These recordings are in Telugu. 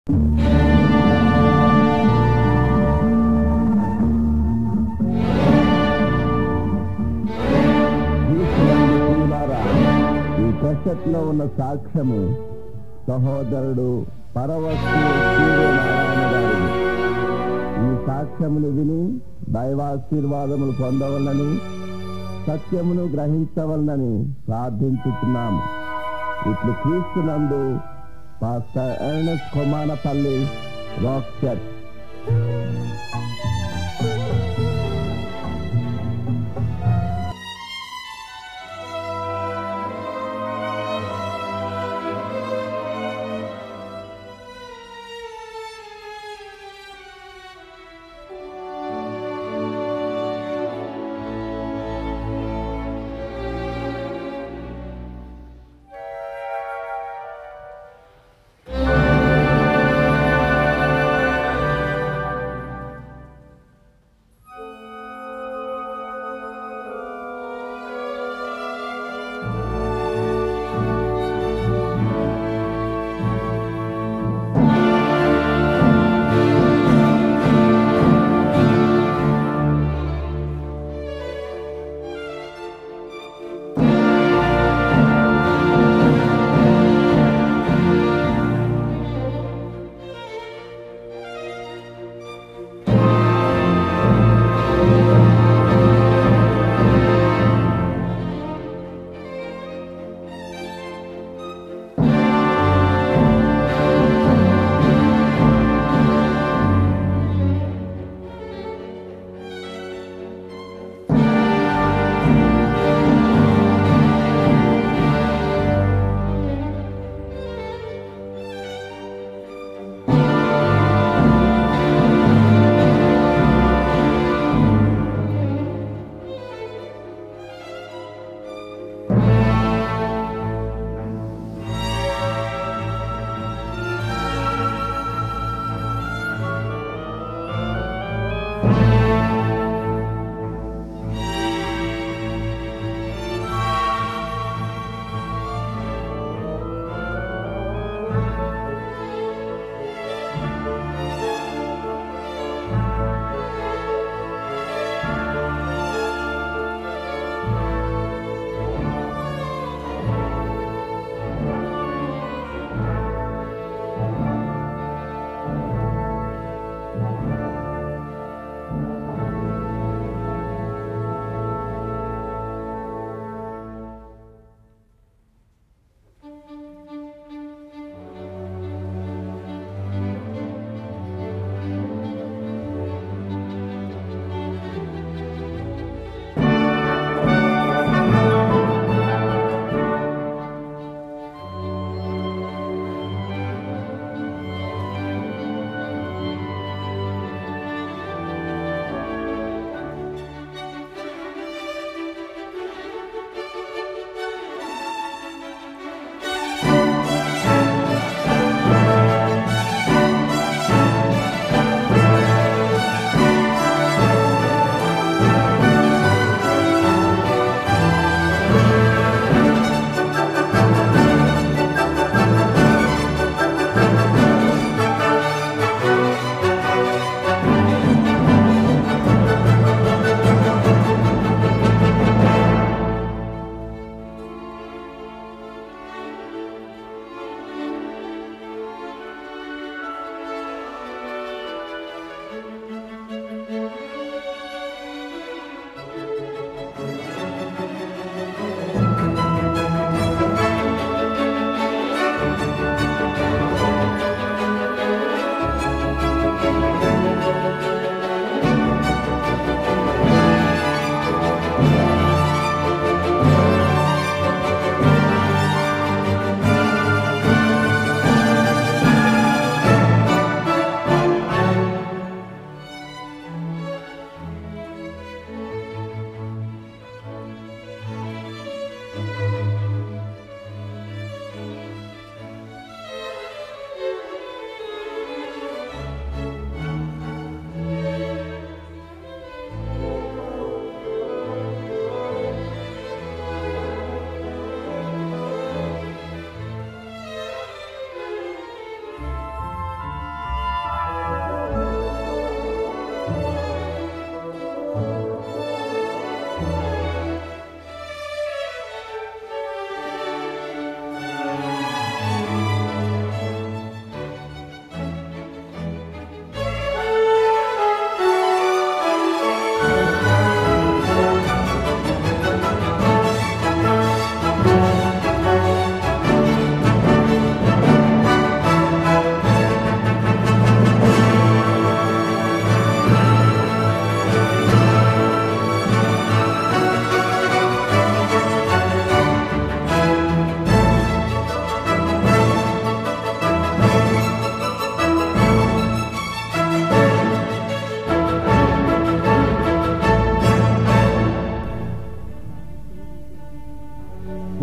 క్రీస్తునందు ప్రియులారా, ఈ కసట్లో ఉన్న సాక్ష్యము సహోదరుడు పరవస్తు సూర్యనారాయణ గారిది ఈ సాక్ష్యములు విని దైవాశీర్వాదములు పొందవలనని సత్యమును గ్రహించవలనని ప్రార్థించుతున్నాము ఇప్పుడు క్రీస్తునందు pastor Ernest Komanapalli rock church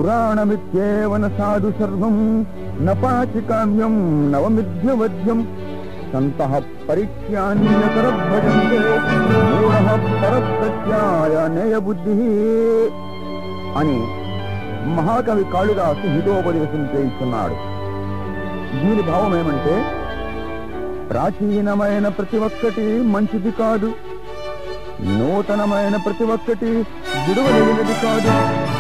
పురాణమిత్యేవన సాధు సర్వం నపాచి కావ్యం నవమిథ్యవద్యం సంతః పరిత్యాన్యతరభజంతే మూఢః పరప్రత్యాయ నేయ బుద్ధి అని మహాకవి కాళిదాసు హితోపదేశం చేయిస్తున్నాడు దీని భావం ఏమంటే ప్రాచీనమైన ప్రతి ఒక్కటి మంచిది కాదు నూతనమైన ప్రతి ఒక్కటి విడువలేనిది కాదు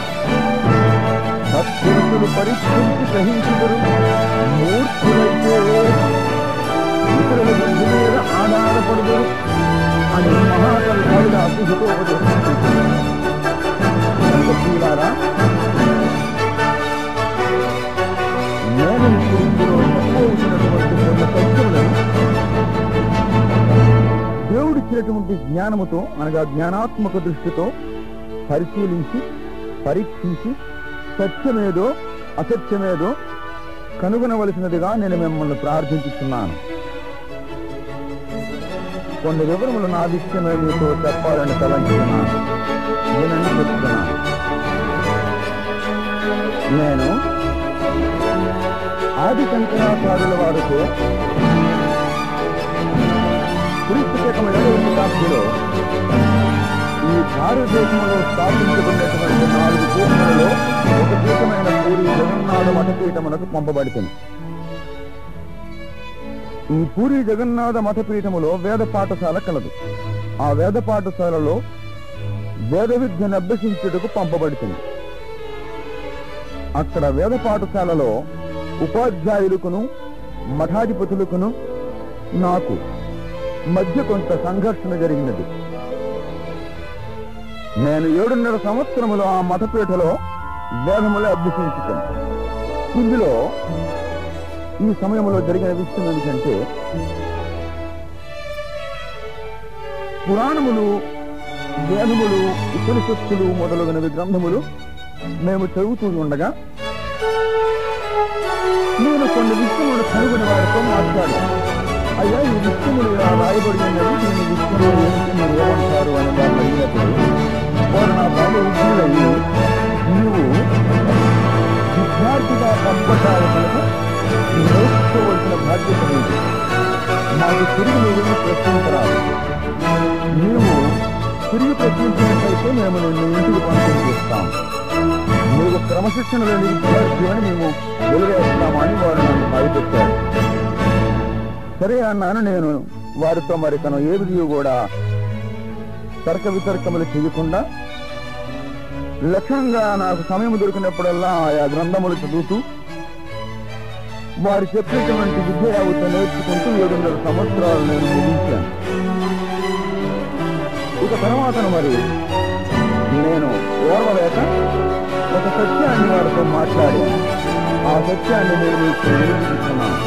సత్పురుషులు పరీక్షించి గ్రహించుదరు మూర్ఖులైతే ఇతరుల బుద్ధి మీద ఆధారపడదు అని మహాకవి కాళిదాసు హితోపదేశం చేస్తున్నాడు కనుక ప్రియులారా, నేను ఇప్పుడు ఇందులో చెప్పబోతున్నటువంటి కొన్ని సత్యములను దేవుడిచ్చినటువంటి జ్ఞానముతో అనగా జ్ఞానాత్మక దృష్టితో పరిశీలించి పరీక్షించి సత్యమేదో అసత్యమేదో కనుగొనవలసినదిగా నేను మిమ్మల్ని ప్రార్థించుతున్నాను కొన్ని వివరములు నా విషయమే మీతో చెప్పాలని తలంచుతున్నాను నేనని చెప్తున్నాను నేను ఆది శంకరాచార్యుల వారితో క్రీస్తుకం ఏడవ శతాబ్దిలో ఈ భారతదేశంలో స్థాపించబడినటువంటి నాలుగు పీఠములలో ఒక పీఠమైన పూరి జగన్నాథ మఠపీఠములకు పంపబడుతుంది ఈ పూరి జగన్నాథ మఠపీఠములో వేద పాఠశాల కలదు ఆ వేద పాఠశాలలో వేద విద్యను అభ్యసించుటకు పంపబడుతుంది అక్కడ వేద పాఠశాలలో ఉపాధ్యాయులకును మఠాధిపతులకును నాకు మధ్య కొంత సంఘర్షణ జరిగినది నేను ఏడున్నర సంవత్సరములు ఆ మఠపీఠలో వేదములు అభ్యసించుతాను ఇందులో ఈ సమయంలో జరిగిన విషయం ఏమిటంటే పురాణములు వేదములు ఉపనిషత్తులు మొదలగునవి గ్రంథములు మేము చదువుతూ ఉండగా నేను కొన్ని విషయములను కనుగొని వారితో మాట్లాడాను అయ్యా ఈ విషయములు ఇలా రాయబడి ఉన్నది దీని విషయంలో ఏమిటి మీరు ఏమంటారు అని వారు అడిగినప్పుడు వారు నా బాగా ఉద్యోగులయ్యి నీవు విద్యార్థిగా పంపటాలు కనుక నేర్చుకోవలసిన బాధ్యత నీది మాకు తిరిగి నువ్వు ప్రశ్నించరాదు నీవు తిరిగి ప్రశ్నించినట్లయితే మేము నిన్ను ఇంటికి పంపించేస్తాం నీవు క్రమశిక్షణ లేని విద్యార్థి అని మేము వెలువేస్తామని వారు నన్ను భయపెట్టారు సరే అన్నాను నేను వారితో మరి తను ఏ విధి కూడా తర్క వితర్కములు చేయకుండా లక్ష్యంగా నాకు సమయం దొరికినప్పుడల్లా ఆయా గ్రంథములు చదువుతూ వారు చెప్పేటువంటి విద్య యావత్తు నేర్చుకుంటూ ఏడున్నర సంవత్సరాలు నేను ముగించాను ఇక తర్వాత మరి నేను ఓర్వలేక ఒక సత్యాన్ని వారితో మాట్లాడి ఆ సత్యాన్ని నేను మీకు నిరూపిస్తున్నాను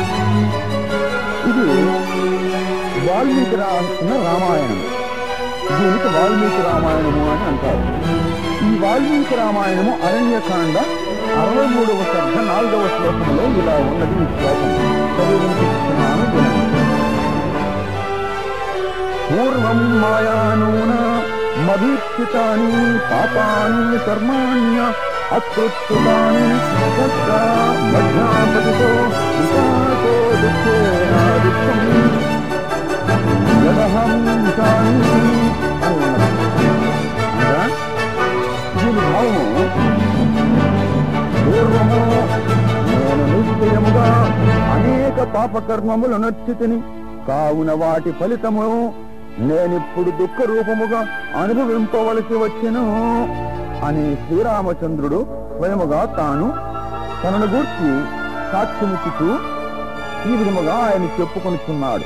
ఇది వాల్మీకి రాసిన రామాయణం దీనికి వాల్మీకి రామాయణము అని అంటారు ఈ వాల్మీకి రామాయణము అరణ్యకాండ అరవై మూడవ సర్గ నాలుగవ శ్లోకంలో ఇలా ఉన్నది ఈ శ్లోకం చదివిస్తున్నాను వినండి పూర్వం మాయానూన మధీక్షితాని పాపాని కర్మాణ్య అకృత్యుతాని తత్ర మధ్యాపతితో విశాఖో దుఃఖేన దుఃఖం యదహం విశాని అని ఉన్నది అనగా దీని భావము పూర్వము నేను నిశ్చయముగా అనేక పాపకర్మములు నచ్చితిని కావున వాటి ఫలితము నేనిప్పుడు దుఃఖ రూపముగా అనుభవింపవలసి వచ్చెను అని శ్రీరామచంద్రుడు స్వయముగా తాను తనను గూర్చి సాక్ష్యమిచ్చుతూ ఈ విధముగా ఆయన చెప్పుకొనుచున్నాడు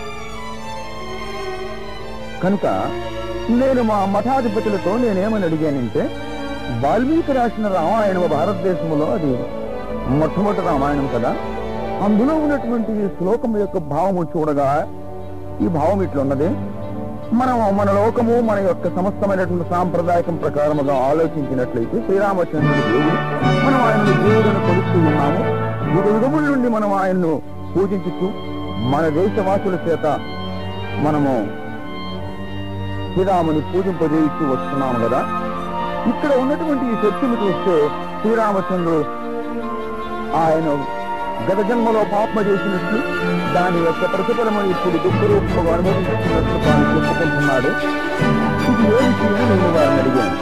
కనుక నేను మా మఠాధిపతులతో నేనేమని అడిగానంటే వాల్మీకి రాసిన రామాయణం భారతదేశంలో అది మొట్టమొదటి రామాయణం కదా అందులో ఉన్నటువంటి ఈ శ్లోకం యొక్క భావము చూడగా ఈ భావం ఇట్లున్నది మనం మన లోకము మన యొక్క సమస్తమైనటువంటి సాంప్రదాయకం ప్రకారముగా ఆలోచించినట్లయితే శ్రీరామచంద్రుడు దేవుడు మనం ఆయనను దేవుడని కొలుస్తూ ఉన్నాము యుగ యుగముల నుండి మనం ఆయన్ను పూజించుతూ మన దేశవాసుల చేత మనము శ్రీరాముని పూజింపజేయిస్తూ వస్తున్నాము కదా ఇక్కడ ఉన్నటువంటి ఈ సత్యము చూస్తే శ్రీరామచంద్రుడు ఆయన గత జన్మలో పాపమ చేసినట్లు దాని యొక్క ప్రతిఫలము ఇప్పుడు దుఃఖరూపంగా అనుభవిస్తున్నట్లు తాను చెప్పుకుంటున్నాడు ఇది ఏమిటి అని నేను వారిని అడిగాను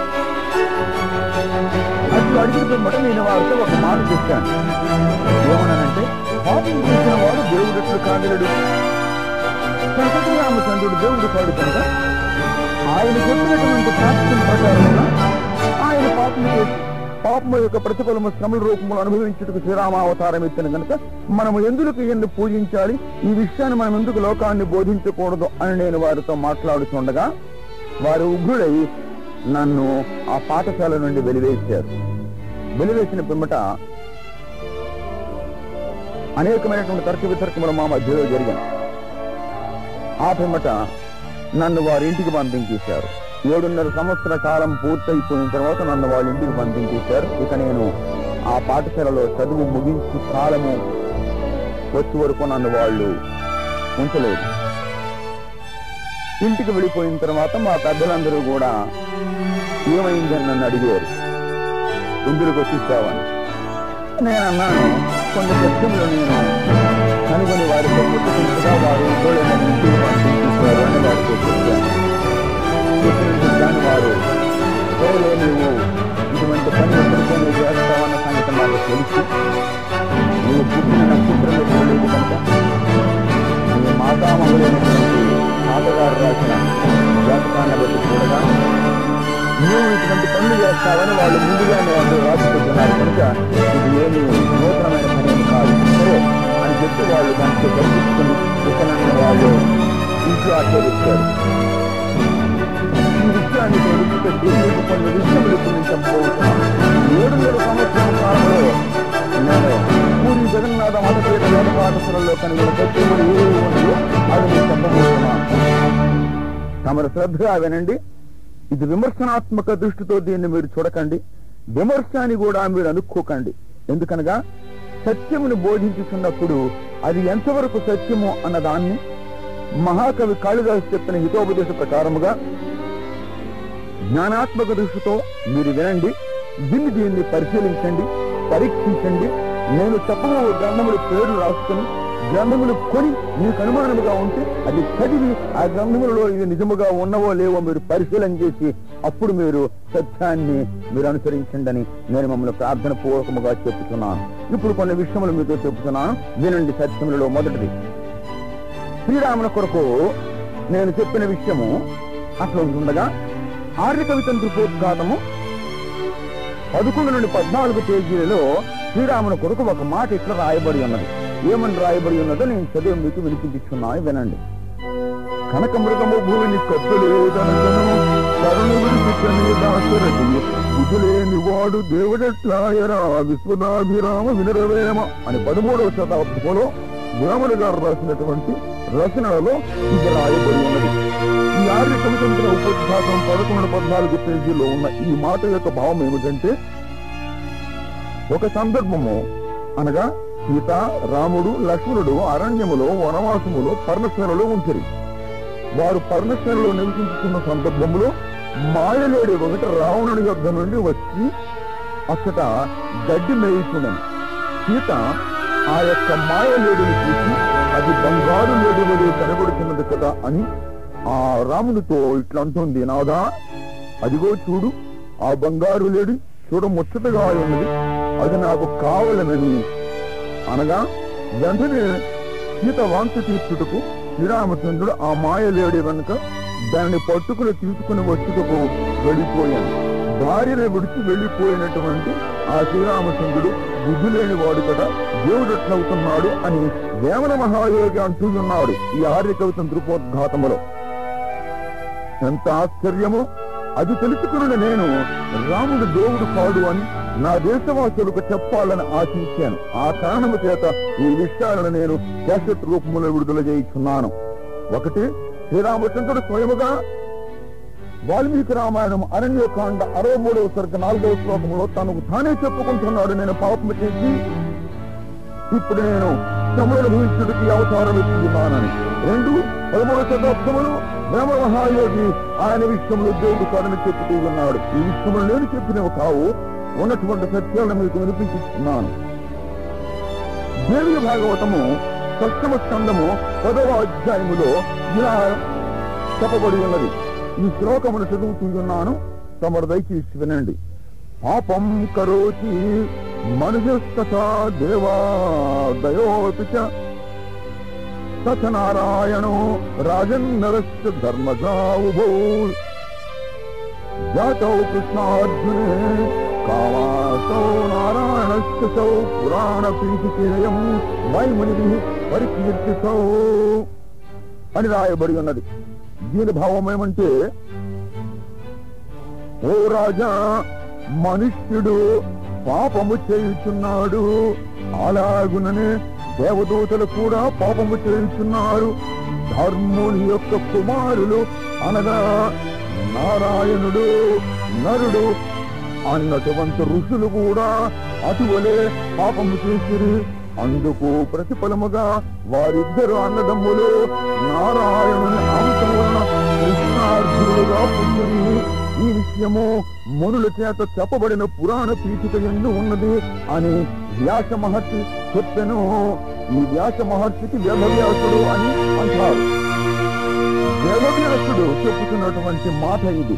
అట్లు అడిగిన పిమ్మట నేను వారితో ఒక మాట చెప్పాను ఏమన్నానంటే పాపం చేసిన వాడు దేవుడట్లు కాగలడు కనుక రామచంద్రుడు దేవుడు కాడు కనుక ఆయన చెప్పినటువంటి శాస్త్రం ప్రకారంగా ఆయన పాపం చేసి పాపము యొక్క ప్రతిఫలము శ్రమల రూపంలో అనుభవించుటకు శ్రీరామావతారం ఎత్తిన కనుక మనము ఎందుకు ఈయన్ని పూజించాలి ఈ విషయాన్ని మనం ఎందుకు లోకాన్ని బోధించకూడదు అని నేను వారితో మాట్లాడుతుండగా వారు ఉగ్రుడై నన్ను ఆ పాఠశాల నుండి వెలివేశారు వెలివేసిన పిమ్మట అనేకమైనటువంటి తర్క వితర్కములు మా మధ్యలో జరిగాయి ఆ పిమ్మట నన్ను వారి ఇంటికి పంపించేశారు ఏడున్నర సంవత్సర కాలం పూర్తయిపోయిన తర్వాత నన్ను వాళ్ళ ఇంటికి పంపించేశారు ఇక నేను ఆ పాఠశాలలో చదువు ముగించి కాలము వచ్చే వరకు నన్ను వాళ్ళు ఉంచలేదు ఇంటికి వెళ్ళిపోయిన తర్వాత మా పెద్దలందరూ కూడా ఏమైందని నన్ను అడిగారు ఎందుకు వచ్చిస్తావని నేను అన్నాను కొన్ని సత్యంలో నేను కనుగొని వారితో పుట్టుకుంటుగా వారు ఇంట్లో నన్ను ఇంటికి పంపించారు అని వారితో చెప్పాను చెప్పినప్పుడు దాన్ని వారు "ఓలే నువ్వు ఇటువంటి పని ఎప్పటికో నువ్వు చేస్తావన్న సంగతి నాకు తెలుసు నువ్వు పుట్టిన నక్షత్రంలో పోలేదు కనుక నీ మాతామహులైనటువంటి తాతగారు రాసిన జాతకాన్ని బట్టి చూడగా నువ్వు ఇటువంటి పనులు చేస్తావని వాళ్ళు ముందుగానే వాళ్ళు రాసుకుంటున్నారు కనుక ఇది ఏమి నూతనమైన పని ఏమి కాదు సరే అని చెప్పి వాళ్ళు దాంట్లో గర్పించుకుని ఇతనని వాళ్ళు ఇంట్లో ఆచరిస్తారు ఈ విషయాన్ని తెలిసిపెట్టి మీకు కొన్ని విషయములు ఇప్పుడు నేను చెప్పబోతున్నాను ఏడున్నర సంవత్సరం కాలంలో నేను పూరి జగన్నాథ మతపేట వేద పాఠశాలలో కనుగొన్న సత్యములు ఏవి ఉన్నాయో అది నేను చెప్పబోతున్నాను తమరు శ్రద్ధగా వినండి ఇది విమర్శనాత్మక దృష్టితో దీన్ని మీరు చూడకండి విమర్శ అని కూడా మీరు అనుకోకండి ఎందుకనగా సత్యమును బోధించుతున్నప్పుడు అది ఎంతవరకు సత్యము అన్న దాన్ని మహాకవి కాళిదాసు చెప్పిన హితోపదేశ ప్రకారముగా జ్ఞానాత్మక దృష్టితో మీరు వినండి దీన్ని దీన్ని పరిశీలించండి పరీక్షించండి నేను చెప్పబో గ్రంథముల పేర్లు రాసుకుని గ్రంథములు కొని మీకు అనుమానముగా ఉంటే అది చదివి ఆ గ్రంథములలో ఇది నిజముగా ఉన్నవో లేవో మీరు పరిశీలన చేసి అప్పుడు మీరు సత్యాన్ని మీరు అనుసరించండి అని నేను మమ్మల్ని ప్రార్థన పూర్వకముగా చెప్తున్నాను ఇప్పుడు కొన్ని విషయములు మీతో చెప్తున్నాను వినండి సత్యములలో మొదటిది శ్రీరాముల కొరకు నేను చెప్పిన విషయము అట్లా ఉండగా ఆర్య కవితం త్రిపోద్ఘాతము పదకొండు నుండి పద్నాలుగు పేజీలలో శ్రీరాముని కొరకు ఒక మాట ఇట్లా రాయబడి ఉన్నది ఏమని రాయబడి ఉన్నదో నేను చదివి మీకు వినిపించున్నాను వినండి కనక మృగము భూమిని కట్టులేదనగను కరుణ విడిచికని దాశరథి కుదులేని వాడు దేవుడెట్లాయరా విశ్వదాభిరామ వినరవేమ అని పదమూడవ శతాబ్దంలో గురములు గారు రాసినటువంటి రచనలలో ఇది రాయబడి ఉన్నది ఈ ఆర్య కవితంత్ర ఉపోద్ఘాతం పదకొండు పద్నాలుగు పేజీలో ఉన్న ఈ మాట యొక్క భావం ఏమిటంటే ఒక సందర్భము అనగా సీత రాముడు లక్ష్మణుడు అరణ్యములో వనవాసములో పర్ణశాలలో ఉంచరి వారు పర్ణశాలలో నివసించుతున్న సందర్భంలో మాయలేడి ఒకటి రావణుని యొద్ద నుండి వచ్చి అచ్చట గడ్డి మేయిచుండను సీత ఆ యొక్క మాయలేడిని చూసి అది బంగారు లేడి వలె కనబడుతున్నది కదా అని ఆ రామునితో ఇట్లా అంటుంది నాదా అదిగో చూడు ఆ బంగారు లేడి చూడ ముచ్చటగా ఉన్నది అది నాకు కావాలనని అనగా వెంటనే సీత వాంతి తీర్చుటకు శ్రీరామచంద్రుడు ఆ మాయలేడి వెనుక దానిని పట్టుకుని తీసుకుని వచ్చుటకు వెళ్ళిపోయాను భార్యను విడిచి వెళ్ళిపోయినటువంటి ఆ శ్రీరామచంద్రుడు బుద్ధి లేని వాడు కదా దేవుడు ఎట్లవుతున్నాడు అని వేమన మహాయోగి అంటున్నాడు ఈ ఆర్య కవితం త్రిపోద్ఘాతములో ఎంత ఆశ్చర్యమో అది తెలుసుకున్న నేను రాముడు దేవుడు కాడు అని నా దేశవాసులకు చెప్పాలని ఆశించాను ఆ కారణము చేత ఈ విషయాలను నేను క్యాసెట్ రూపంలో విడుదల చేయించున్నాను ఒకటి శ్రీరామచంద్రుడు స్వయముగా వాల్మీకి రామాయణం అరణ్యకాండ అరవై మూడవ సరిగ్గా నాలుగవ శ్లోకంలో తనకు తానే చెప్పుకుంటున్నాడు నేను పాపము చేసి ఇప్పుడు నేను శ్రమలు భవిష్యుడికి అవతారం ఇస్తున్నానని రెండు పదమూడు శతాబ్దములు బ్రహ్మ మహాయోగి ఆయన విషయంలో దేవుడు కాదని చెప్పుతూ ఉన్నాడు ఈ విషయంలో నేను చెప్పినవి కావు ఉన్నటువంటి సత్యాలను మీకు వినిపించుతున్నాను దేవి భాగవతము సప్తమ స్కందము పదవ అధ్యాయములో ఇలా చెప్పబడి ఉన్నది ఈ శ్లోకమును చదువుతున్నాను తమరు దయచేసి వినండి పాపం కరోతి మనుజస్తథా దేవా దయోపి చ సత్యనారాయణో రాజన్నరస్య ధర్మజావుభౌ జాతౌ కృష్ణార్జునే కామాసౌ నారాయణస్య సౌ పురాణ పీఠికేయం వైముని పరికీర్తిసౌ అని రాయబడి ఉన్నది దీని భావం ఏమంటే ఓ రాజా మనుష్యుడు పాపము చేయుచున్నాడు అలాగుననే దేవదూతలు కూడా పాపము చేయుచున్నారు ధర్ముని యొక్క కుమారులు అనగా నారాయణుడు నరుడు అన్నటువంటి ఋషులు కూడా అటువలే పాపము చేసిరి అందుకు ప్రతిఫలముగా వారిద్దరు అన్నదమ్ములు నారాయణుని అంశం వలన కృష్ణార్జునులుగా పుట్టిరి ఈ విషయము మునుల చేత చెప్పబడిన పురాణ పీఠిక ఎందు ఉన్నది అని వ్యాస మహర్షి చెప్పెను ఈ వ్యాస మహర్షికి వేదవ్యాసుడు అని అంటారు వేదవ్యాసుడు చెప్పుతున్నటువంటి మాట ఇది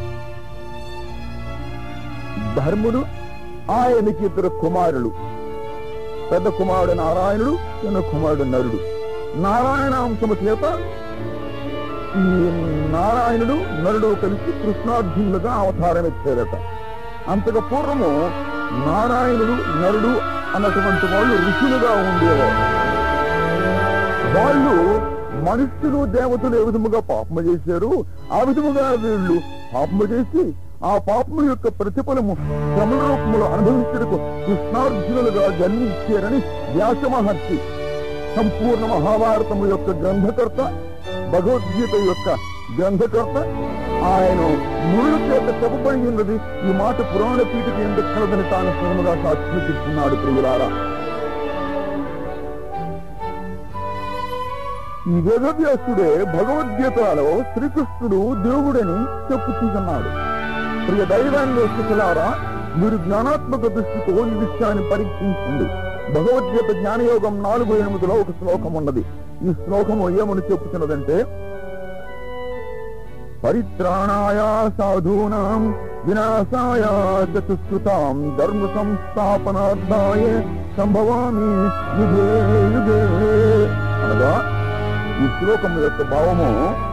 ధర్ముడు ఆయనకి ఇద్దరు కుమారులు పెద్ద కుమారుడు నారాయణుడు చిన్న కుమారుడు నరుడు నారాయణ అంశము చేత ఈ నారాయణుడు నరుడు కలిసి కృష్ణార్జునులుగా అవతారం ఎత్తారట అంతకు పూర్వము నారాయణుడు నరుడు అన్నటువంటి వాళ్ళు ఋషులుగా ఉండేవారు వాళ్ళు మనుష్యులు దేవతలు ఏ విధముగా పాపము చేశారు ఆ విధముగా వీళ్ళు పాపము చేసి ఆ పాపము యొక్క ప్రతిఫలము శ్రమల రూపములు అనుభవించడానికి కృష్ణార్జునులుగా జన్మించారని వ్యాస మహర్షి సంపూర్ణ మహాభారతము యొక్క గ్రంథకర్త భగవద్గీత యొక్క గ్రంథకర్త ఆయన మునుల చేత చెప్పబడి ఉన్నది ఈ మాట పురాణ పీఠకి ఎందుకు కలదని తాను స్వయముగా సాక్షిస్తున్నాడు ప్రియులారా ఈ వేదవ్యాసుడే భగవద్గీతలో శ్రీకృష్ణుడు దేవుడని చెప్పుతున్నాడు ప్రియ దైవాన్ని స్థితులారా మీరు జ్ఞానాత్మక దృష్టితో ఈ విషయాన్ని పరీక్షించండి భగవద్గీత జ్ఞానయోగం నాలుగు ఎనిమిదిలో ఒక శ్లోకం ఉన్నది ఈ శ్లోకము ఏమని చెప్పుతున్నదంటే పరిత్రాణాయ సాధూనాం వినాశాయ చతుష్కృతాం ధర్మ సంస్థాపనార్థాయ సంభవామి యుగే యుగే అనగా ఈ శ్లోకం యొక్క భావము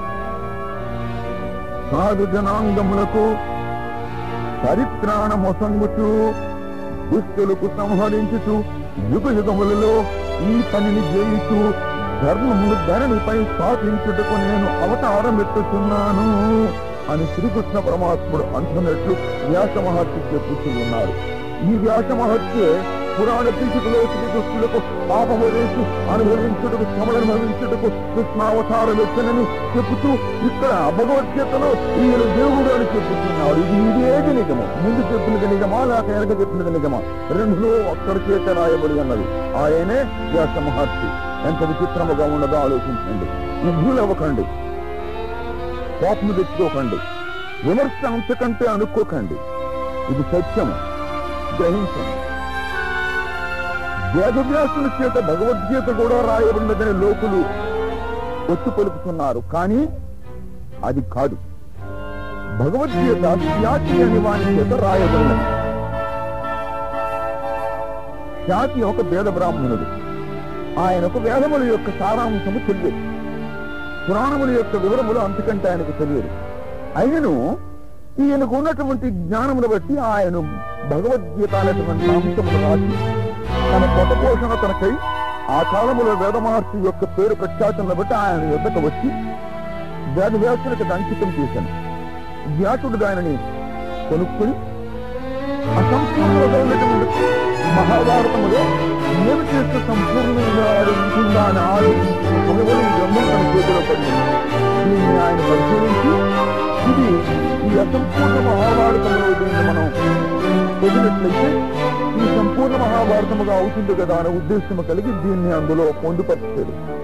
సాధు జనాంగములకు పరిత్రాణమొసంగుచు దుష్టులకు సంహరించుచు యుగ యుగములలో ఈ పనిని చేయుచు ధర్మమును ధరణిపై స్థాపించుటకు నేను అవతారం ఎత్తుతున్నాను అని శ్రీకృష్ణ పరమాత్ముడు అంటున్నట్లు వ్యాస మహర్షి చెప్పుతూ ఉన్నారు ఈ వ్యాస మహర్షి పురాణ పీఠికలో శ్రీకృష్ణులకు పాపము వేసి అనుభవించుటకు శ్రమలు అనుభవించుటకు కృష్ణావతారం ఎత్తనని చెబుతూ ఇక్కడ భగవద్గీతలో ఈయన దేవుడు అని చెప్పుతున్నాడు ఇది ఇదేది నిజము ముందు చెప్పినది నిజమా లేక వెనక చెప్పినది నిజమా రెండులో ఒక్కడి చేత రాయబడి ఉన్నది ఆయనే వ్యాస మహర్షి ఎంత విచిత్రముగా ఉన్నదో ఆలోచించండి యుద్ధులు అవ్వకండి కోపము తెచ్చుకోకండి విమర్శ అంతకంటే అనుకోకండి ఇది సత్యం గ్రహించండి వేదవ్యాసుల చేత భగవద్గీత కూడా రాయబడినదని లోకులు ఒత్తు పలుకుతున్నారు కానీ అది కాదు భగవద్గీత ఖ్యాతి అని వాని చేత రాయబడినది ఖ్యాతి ఒక వేద బ్రాహ్మణుడు ఆయనకు వేదముల యొక్క సారాంశము తెలియదు పురాణముల యొక్క వివరములు అంతకంటే ఆయనకు తెలియదు అయినను ఈయనకు ఉన్నటువంటి జ్ఞానమును బట్టి ఆయన భగవద్గీత అనేటువంటి అంశములు రాసి తన పొట పోషణ తనకై ఆ కాలములో వేదమహర్షి యొక్క పేరు ప్రఖ్యాతలను బట్టి ఆయన యుద్ధకు వచ్చి వేద వ్యాసులకు అంకితం చేశాను వ్యాసుడు దానిని కొనుక్కుని అసంపూర్ణంగా ఉన్నటువంటి మహాభారతములో ఏమి చేస్తే సంపూర్ణంగా ఉంటుందా అని ఆలోచించిన సమయంలో ఈ గ్రంథం తన చేతిలో పడింది దీన్ని ఆయన పరిశీలించి ఇది ఈ అసంపూర్ణ మహాభారతంలో దీన్ని మనం పొందినట్లయితే ఈ సంపూర్ణ మహాభారతముగా అవుతుంది కదా అనే ఉద్దేశం కలిగి దీన్ని అందులో పొందుపరిచాడు